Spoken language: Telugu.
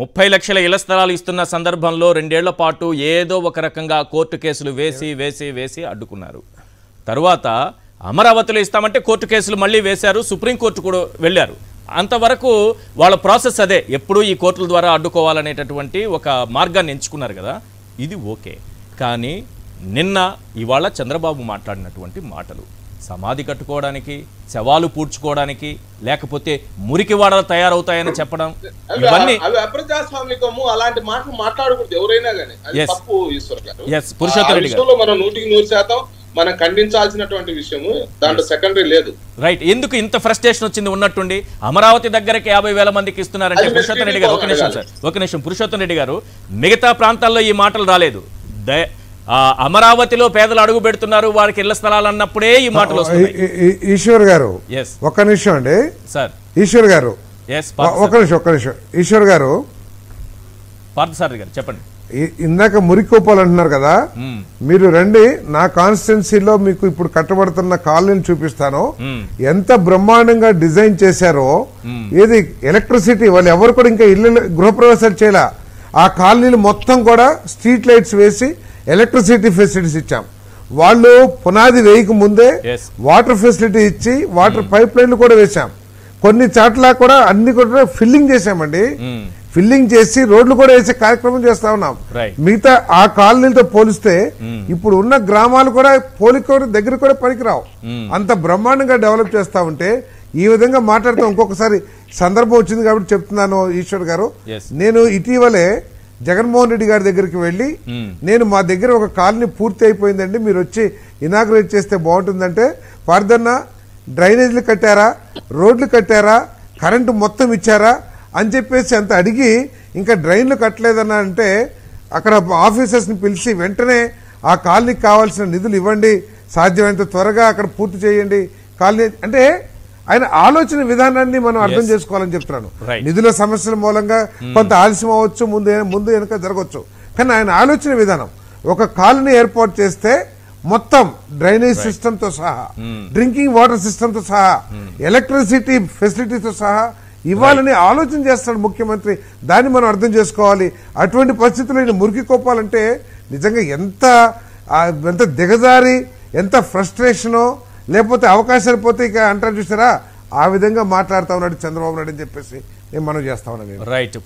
ముప్పై లక్షల ఇళ్ల స్థలాలు ఇస్తున్న సందర్భంలో రెండేళ్ల పాటు ఏదో ఒక రకంగా కోర్టు కేసులు వేసి వేసి వేసి అడ్డుకున్నారు తరువాత అమరావతిలో ఇస్తామంటే కోర్టు కేసులు మళ్ళీ వేశారు సుప్రీంకోర్టు కూడా వెళ్ళారు అంతవరకు వాళ్ళ ప్రాసెస్ అదే ఎప్పుడూ ఈ కోర్టుల ద్వారా అడ్డుకోవాలనేటటువంటి ఒక మార్గాన్ని ఎంచుకున్నారు కదా ఇది ఓకే కానీ నిన్న ఇవాళ చంద్రబాబు మాట్లాడినటువంటి మాటలు సమాధి కట్టుకోవడానికి శవాలు పూడ్చుకోవడానికి లేకపోతే మురికి వాడలు తయారవుతాయని చెప్పడం అవి ఇవన్నీ అవి అప్రజాస్వామికము అలాంటి మాటలు మాట్లాడకూడదు ఎవరైనా గానీ అది Yes. తప్పు ఈశ్వర్ గారు Yes, పురుషోత్తమ ఆ రెడ్డి గారు. విషయంలో మనం నూటికి నూరు శాతం మనం ఖండించాల్సినటువంటి విషయము దాంట్లో సెకండరీ లేదు రైట్ ఎందుకు ఇంత ఫ్రస్ట్రేషన్ వచ్చింది ఉన్నట్టుండి అమరావతి దగ్గరకి యాభై వేల మందికి ఇస్తున్నారంటే అది పురుషోత్తం రెడ్డి గారు ఒక నిమిషం సార్ ఒక నిమిషం పురుషోత్తం రెడ్డి గారు మిగతా ప్రాంతాల్లో ఈ మాటలు రాలేదు దయ- ఆ, అమరావతిలో పేదలు అడుగు పెడుతున్నారు వారికి ఇళ్ల స్థలాలు అన్నప్పుడే ఈ మాటలు వస్తున్నాయి ఈ- ఈ- ఈశ్వర్ గారు ఎస్ ఒక్క నిమిషం అండి సార్ ఈశ్వర్ గారు ఎస్ ఒ- ఒక్క నిమిషం ఒక్క నిమిషం ఈశ్వర్ గారు పార్థసారథి గారు చెప్పండి ఈ- ఇందాక మురికోపాలు అంటున్నారు కదా మ్మ్. మీరు రండి నా కాన్స్టిట్యున్సీలో మీకు ఇప్పుడు కట్టబడుతున్న కాలనీని చూపిస్తాను మ్మ్. ఎంత బ్రహ్మాండంగా డిజైన్ చేశారో ఏది ఎలక్ట్రిసిటీ వాళ్ళు ఎవరు కూడా ఇంకా ఇల్లు గృహప్రవేశాలు చేయలే ఆ కాలనీలు మొత్తం కూడా స్ట్రీట్ లైట్స్ వేసి ఎలక్ట్రిసిటీ ఫెసిలిటీస్ ఇచ్చాం వాళ్ళు పునాది వేయక ముందే Yes. వాటర్ ఫెసిలిటీ ఇచ్చి వాటర్ పైప్ లైన్లు కూడా వేశాం కొన్ని చోట్ల కూడా అన్ని కూడా ఫిల్లింగ్ చేశామండి మ్మ్. ఫిల్లింగ్ చేసి రోడ్లు కూడా వేసే కార్యక్రమం చేస్తా ఉన్నాం Right. మిగతా ఆ కాలనీలతో పోలిస్తే ఇప్పుడు ఉన్న గ్రామాలు కూడా పోలిక కూడా దగ్గర కూడా పనికిరావు అంత బ్రహ్మాండంగా డెవలప్ చేస్తా ఉంటే ఈ విధంగా మాట్లాడుతూ ఇంకొకసారి సందర్భం వచ్చింది కాబట్టి చెప్తున్నాను ఈశ్వర్ గారు Yes. నేను ఇటీవలే జగన్మోహన్ రెడ్డి గారి దగ్గరికి వెళ్లి నేను మా దగ్గర ఒక కాలనీ పూర్తి అయిపోయిందండి మీరు వచ్చి ఇనాగ్రేట్ చేస్తే బాగుంటుందంటే పార్దన్న డ్రైనేజీలు కట్టారా రోడ్లు కట్టారా కరెంటు మొత్తం ఇచ్చారా అని చెప్పేసి అంత అడిగి ఇంకా డ్రైన్లు కట్టలేదన్న అంటే అక్కడ ఆఫీసర్స్ ని పిలిచి వెంటనే ఆ కాలనీకి కావాల్సిన నిధులు ఇవ్వండి సాధ్యమైనంత త్వరగా అక్కడ పూర్తి చేయండి కాలనీ అంటే ఆయన ఆలోచన విధానాన్ని మనం అర్థం చేసుకోవాలని చెప్తున్నాను Right. నిధుల సమస్యల మూలంగా కొంత ఆలస్యం అవ్వచ్చు ముందు ముందు వెనుక జరగవచ్చు కానీ ఆయన ఆలోచన విధానం ఒక కాలనీ ఏర్పాటు చేస్తే మొత్తం డ్రైనేజ్ సిస్టమ్ తో సహా డ్రింకింగ్ వాటర్ సిస్టమ్ తో సహా ఎలక్ట్రిసిటీ ఫెసిలిటీతో సహా ఇవ్వాలని ఆలోచన చేస్తాడు ముఖ్యమంత్రి దాన్ని మనం అర్థం చేసుకోవాలి అటువంటి పరిస్థితుల్లో ఈయన మురికి కోపాలంటే నిజంగా ఎంత ఆ, ఎంత దిగజారి ఎంత ఫ్రస్ట్రేషనో లేకపోతే అవకాశాలు పోతే ఇక అంటారు చూసారా ఆ విధంగా మాట్లాడుతా ఉన్నాడు చంద్రబాబు నాయుడు అని చెప్పేసి నేను మనం చేస్తా ఉన్నాను నేను రైట్